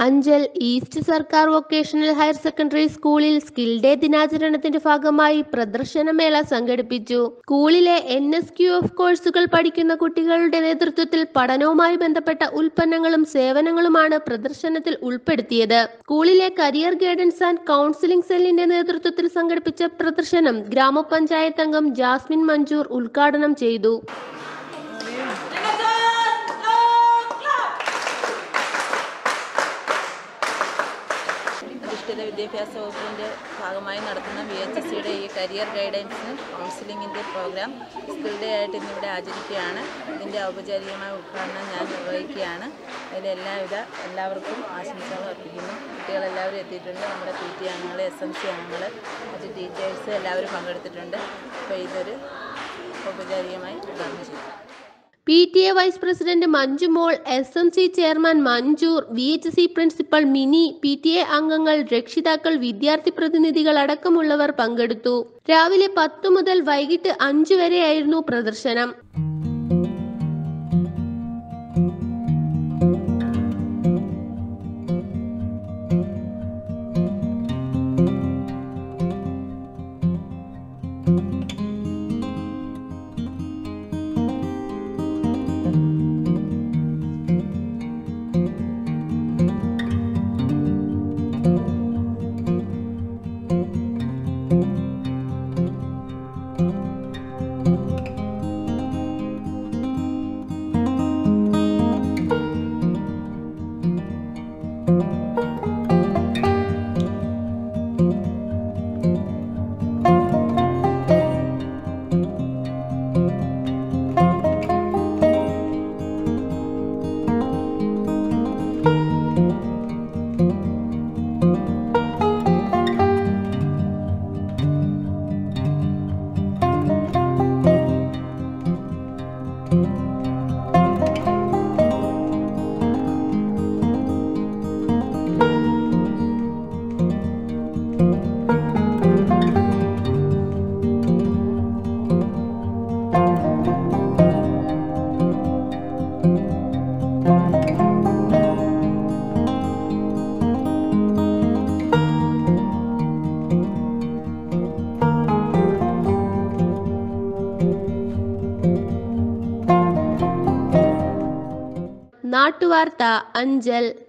Anchal east സർക്കാർ vocational higher secondary സ്കൂളിൽ skill day ദിനാചരണത്തിന്റെ ഭാഗമായി പ്രദർശനമേള സംഘടിപ്പിച്ചു സ്കൂളിലെ എൻ എസ് ക്യു എഫ് കോഴ്സുകൾ പഠിക്കുന്ന കുട്ടികളുടെ നേതൃത്വത്തിൽ പഠനവുമായി ബന്ധപ്പെട്ട ഉൽപ്പന്നങ്ങളും സേവനങ്ങളുമാണ് പ്രദർശനത്തിൽ ഉൾപ്പെടുത്തിയത് സ്കൂളിലെ കരിയർ ഗൈഡൻസ് ആൻഡ് കൗൺസിലിംഗ് സെല്ലിന്റെ നേതൃത്വത്തിൽ സംഘടിപ്പിച്ച പ്രദർശനം ഗ്രാമപഞ്ചായത്ത് അംഗം ജാസ്മിൻ മഞ്ചൂർ ഉദ്ഘാടനം ചെയ്തു അധിഷ്ഠിത വിദ്യാഭ്യാസ വകുപ്പിൻ്റെ ഭാഗമായി നടത്തുന്ന ബി എച്ച് എസ് സിയുടെ ഈ കരിയർ ഗൈഡൻസ് കൗൺസിലിങ്ങിൻ്റെ പ്രോഗ്രാം സ്കിൽ ഡേ ആയിട്ട് ഇന്നിവിടെ ആചരിക്കുകയാണ് ഇതിൻ്റെ ഔപചാരികമായ ഉദ്ഘാടനം ഞാൻ നിർവഹിക്കുകയാണ് അതിൽ എല്ലാവിധ എല്ലാവർക്കും ആശംസകൾ അർപ്പിക്കുന്നു കുട്ടികളെല്ലാവരും എത്തിയിട്ടുണ്ട് നമ്മുടെ പി ടി അംഗങ്ങൾ എസ് എം സി അംഗങ്ങൾ മറ്റ് ടീച്ചേഴ്സ് എല്ലാവരും പങ്കെടുത്തിട്ടുണ്ട് അപ്പോൾ ഇതൊരു ഔപചാരികമായി ഉദ്ഘാടനം ചെയ്യും P T A vice president Manjumol S M C chairman Manjoor V H C principal Mini P T A അംഗങ്ങൾ രക്ഷിതാക്കൾ വിദ്യാർത്ഥി പ്രതിനിധികൾ അടക്കമുള്ളവർ പങ്കെടുത്തു രാവിലെ പത്തു മുതൽ വൈകിട്ട് അഞ്ചു വരെയായിരുന്നു പ്രദർശനം നാട്ടുവാർത്ത അഞ്ചൽ